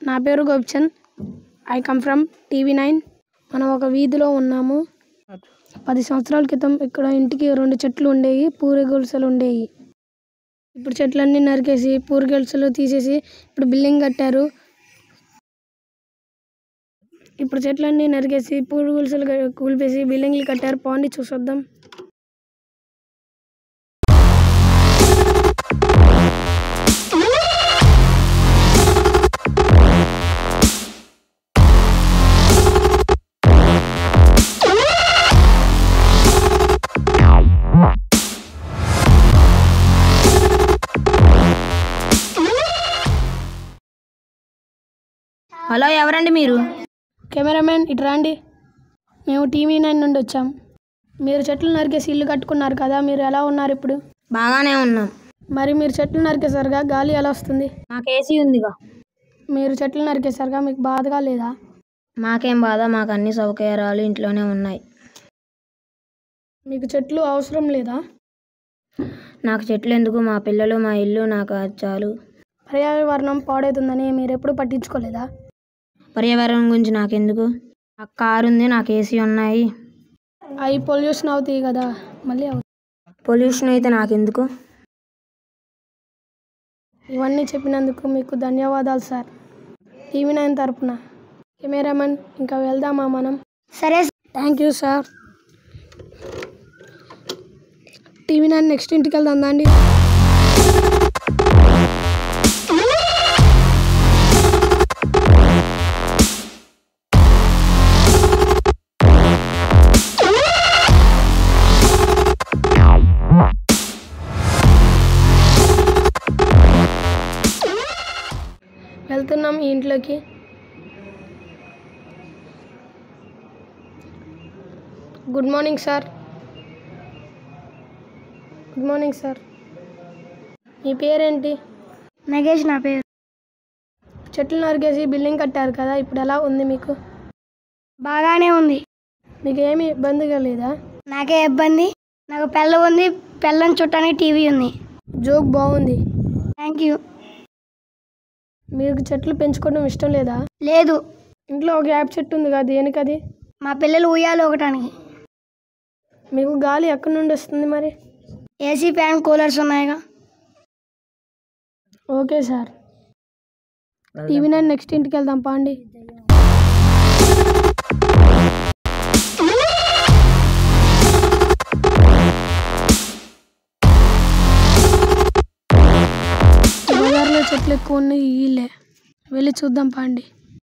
నా పేరు Gopichand I come from TV nine మనం ఒక వీధిలో ఉన్నాము పది సంవత్సరాల క్రితం ఇక్కడ ఇంటికి రెండు చెట్లు ఉండేవి పూరి గుడిసెలు ఉండేవి ఇప్పుడు చెట్లన్నీ నరికేసి పూరి గుడిసెలు తీసేసి ఇప్పుడు బిల్డింగ్ కట్టారు ఇప్పుడు చెట్లన్నీ నరికేసి పూరి గుడిసెలు క- కూల్పేసి బిల్డింగ్లు కట్టారు పోండి చూసొద్దాం హలో ఎవరండి మీరు కెమెరామెన్ ఇటు రండి మేము టీవీ నైన్ నుండి వచ్చాం మీరు చెట్లు నరికేసి ఇల్లు కట్టుకున్నారు కదా మీరు ఎలా ఉన్నారు ఇప్పుడు బాగానే ఉన్నాం మరి మీరు చెట్లు నరికేసారుగా గాలి ఎలా వస్తుంది మాకు ఏసీ ఉందిగా మీరు చెట్లు నరికేసారుగా మీకు బాధగా లేదా మాకేం బాధ మాకు అన్ని సౌకర్యాలు ఇంట్లోనే ఉన్నాయి మీకు చెట్లు అవసరం లేదా నాకు చెట్లు ఎందుకు మా పిల్లలు మా ఇల్లు నాకు అది చాలు పర్యావరణం పాడవుతుందని మీరు ఎప్పుడు పట్టించుకోలేదా పర్యావరణం గురించి నాకెందుకు నాకు కారు ఉంది నాకు ఏసీ ఉన్నాయి అవి పొల్యూషన్ అవుతాయి కదా మళ్ళీ అవు- పొల్యూషన్ అయితే నాకెందుకు ఇవన్నీ చెప్పినందుకు మీకు ధన్యవాదాలు సార్ టీవీ నైన్ తరపున కెమెరామెన్ ఇంకా వెళ్దామా మనం సరే thank you sir TV nine next ఇంటికి వెళ్దాం అండి వెళ్తున్నాం ఈ ఇంట్లోకి good morning sir good morning sir మీ పేరేంటి నగేష్ నా పేరు చెట్లు నరికేసి బిల్డింగ్ కట్టారు కదా ఇప్పుడు ఎలా ఉంది మీకు బాగానే ఉంది మీకు ఏమీ ఇబ్బందిగా లేదా నాకే ఇబ్బంది నాకు పెళ్ళ ఉంది పెళ్ళని చుట్టానికి టీవీ ఉంది జోక్ బాగుంది థ్యాంక్ యూ మీకు చెట్లు పెంచుకోవడం ఇష్టం లేదా లేదు ఇంట్లో ఒక యాప్ చెట్టు ఉంది కదా దేనికది మా పిల్లలు ఉయ్యాలి ఒకటానికి మీకు గాలి ఎక్కడి నుండి వస్తుంది మరి ఏసీ ఫ్యాన్ కూలర్స్ ఉన్నాయిగా okay sir TV nine next ఇంటికి వెళ్దాం పాండి బజార్లో చెట్లు ఎక్కువ ఉన్నాయి ఇల్లే వెళ్ళి చూద్దాం పాండి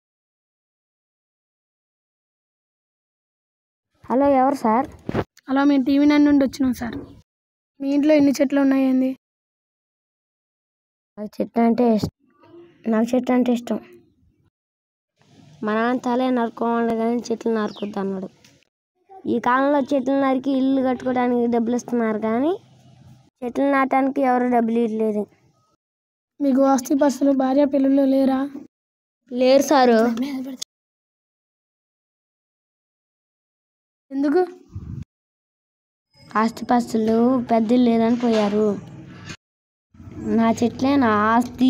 హలో ఎవరు సార్ అలా మేము టీవీ నైన్ నుండి వచ్చినాం సార్ మీ ఇంట్లో ఎన్ని చెట్లు ఉన్నాయండి నాకు చెట్టు అంటే ఇష్టం నాకు చెట్టు అంటే ఇష్టం మా నాన్న తలే నరుకోవాలి కానీ చెట్లు నరుకొద్దు అన్నాడు ఈ కాలంలో చెట్లు నరికి ఇల్లు కట్టుకోవడానికి డబ్బులు ఇస్తున్నారు కానీ చెట్లు నాటడానికి ఎవరు డబ్బులు ఇవ్వలేదు మీకు ఆస్తి పస్తులు భార్య పిల్లలు లేరా లేరు సారు ఎందుకు ఆస్తిపాస్తులు పెద్ద లేదని పోయారు నా చెట్లే నా ఆస్తి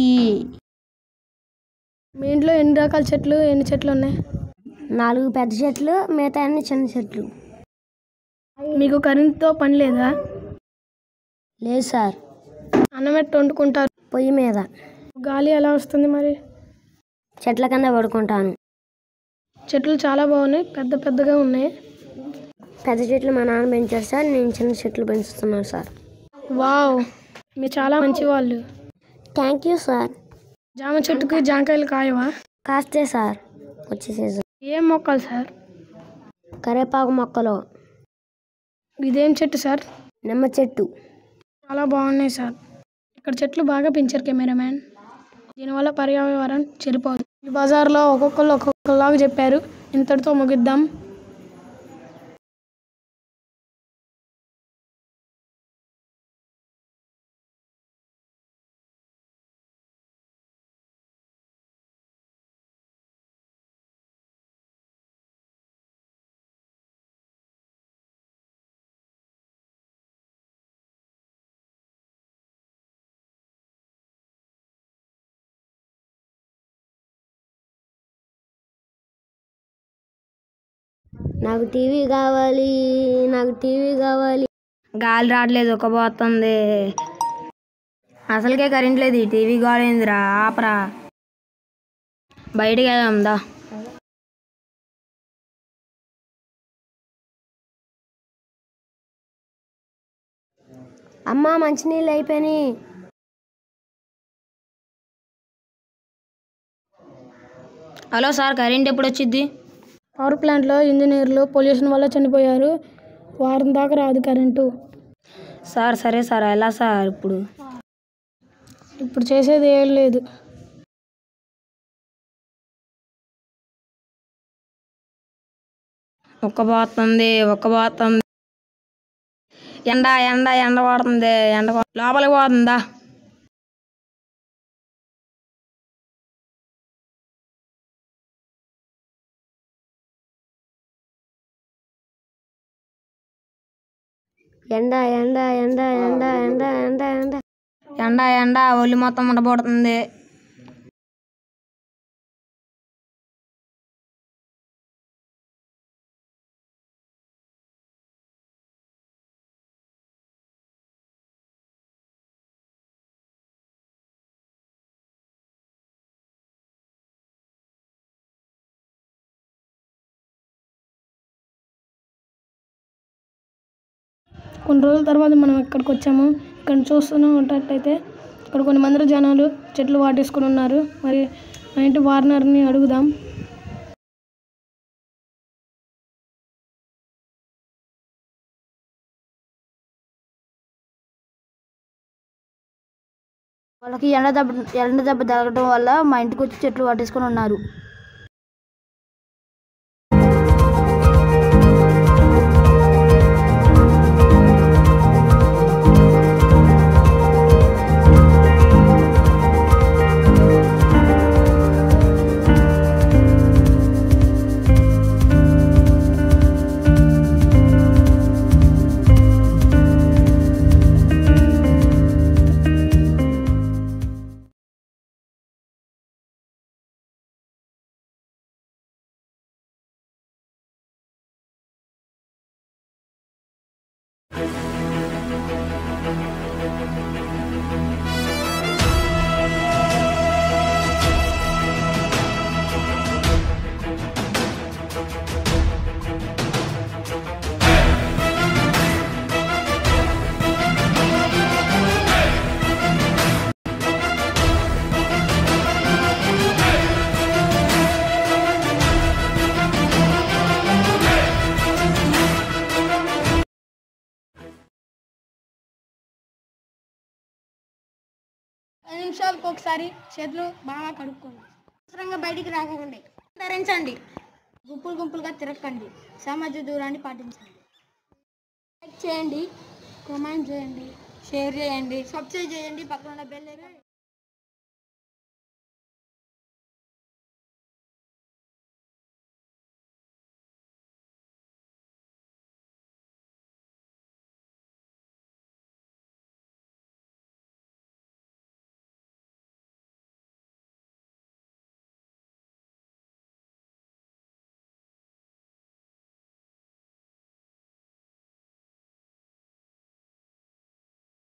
మీ ఇంట్లో ఎన్ని రకాల చెట్లు ఎన్ని చెట్లు ఉన్నాయి నాలుగు పెద్ద చెట్లు మిగతా అన్ని చిన్న చెట్లు మీకు కరెంట్తో పని లేదా లేదు సార్ అన్నం ఎట్ట వండుకుంటారు పొయ్యి మీద గాలి ఎలా వస్తుంది మరి చెట్ల కింద పడుకుంటాను చెట్లు చాలా బాగున్నాయి పెద్ద పెద్దగా ఉన్నాయి పెద్ద చెట్లు మా నాన్న పెంచారు సార్ నేను చిన్న చెట్లు పెంచుతున్నాను సార్ వావ్ మీరు చాలా మంచి వాళ్ళు థ్యాంక్ యూ సార్ జామ చెట్టుకి జాంకాయలు కాయవా కాస్తే సార్ వచ్చే సీజన్ ఏం మొక్కలు సార్ కరేపాకు మొక్కలు ఇదేం చెట్టు సార్ నిమ్మ చెట్టు చాలా బాగున్నాయి సార్ ఇక్కడ చెట్లు బాగా పెంచారు కెమెరామ్యాన్ దీనివల్ల పర్యావరణం చెడిపోదు ఈ బజార్లో ఒక్కొక్కరు ఒక్కొక్కలాగా చెప్పారు ఇంతటితో ముగిద్దాం నాకు టీవీ కావాలి నాకు టీవీ కావాలి గాలి రావట్లేదు ఒక పోతుంది అసలుకే కరెంట్ లేదు ఈ టీవీ గోలేందిరా ఆపరా బయటికి వెళ్దాం దా అమ్మా మంచినీళ్ళు అయిపోయినాయి హలో సార్ కరెంట్ ఎప్పుడు వచ్చింది పవర్ ప్లాంట్లో ఇంజనీర్లు పొల్యూషన్ వల్ల చనిపోయారు వారం దాకా రాదు కరెంటు సార్ సరే సార్ ఎలా సార్ ఇప్పుడు ఇప్పుడు చేసేది ఏం లేదు ఒక్క పోతుంది ఒక్క పోతుంది ఎండ ఎండ ఎండ పడుతుంది ఎండ పో- లోపలికి పోతుందా ఎండ ఎండ ఎండ ఎండ ఎండ ఎండ ఎండ ఎండ ఎండ ఒళ్ళు మొత్తం ఉండబడుతుంది కొన్ని రోజుల తర్వాత మనం ఇక్కడికి వచ్చాము ఇక్కడ చూస్తూనే ఉన్నట్టయితే ఇక్కడ కొన్ని మంది జనాలు చెట్లు వాటేసుకుని ఉన్నారు మరి మా ఇంటి వార్నర్ని అడుగుదాం వాళ్ళకి ఎండ దెబ్బ ఎండ దెబ్బ తగలటం వల్ల మా ఇంటికి వచ్చి చెట్లు పట్టేసుకొని ఉన్నారు ఐదు నిమిషాలకు ఒకసారి చేతులు బాగా కడుక్కోండి అవసరంగా బయటికి రాకండి ధరించండి గుంపులు గుంపులుగా తిరగకండి సామాజిక దూరాన్ని పాటించండి లైక్ చేయండి కామెంట్ చేయండి షేర్ చేయండి సబ్స్క్రైబ్ చేయండి పక్కన ఉన్న బెల్ ఐకాన్